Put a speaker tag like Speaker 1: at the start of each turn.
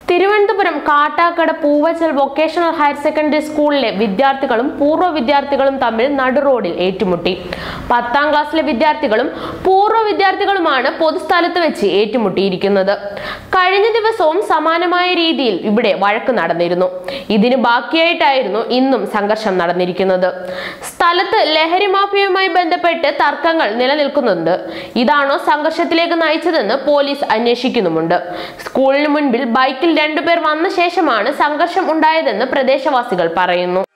Speaker 1: Thiruvananthapuram Kattakada Poovachal vocational higher secondary സ്കൂളിലെ വിദ്യാർത്ഥികളും പൂർവ്വ വിദ്യാർത്ഥികളും തമ്മിൽ നടുറോഡിൽ ഏറ്റുമുട്ടി പത്താം ക്ലാസ്സിലെ വിദ്യാർത്ഥികളും പൂർവ്വ വിദ്യാർത്ഥികളുമാണ് പൊതുസ്ഥലത്ത് വെച്ച് ഏറ്റുമുട്ടിയിരിക്കുന്നത് കഴിഞ്ഞ ദിവസവും സമാനമായ രീതിയിൽ ഇവിടെ വഴക്ക് നടന്നിരുന്നു ഇതിന് ബാക്കിയായിട്ടായിരുന്നു ഇന്നും സംഘർഷം നടന്നിരിക്കുന്നത് സ്ഥലത്ത് ലഹരി മാഫിയയുമായി ബന്ധപ്പെട്ട് തർക്കങ്ങൾ നിലനിൽക്കുന്നുണ്ട് ഇതാണോ സംഘർഷത്തിലേക്ക് നയിച്ചതെന്ന് പോലീസ് അന്വേഷിക്കുന്നുമുണ്ട് സ്കൂളിന് മുൻപിൽ ബൈക്കിൽ രണ്ടുപേർ വന്ന ശേഷമാണ് സംഘർഷം ഉണ്ടായതെന്ന് പ്രദേശവാസികൾ പറയുന്നു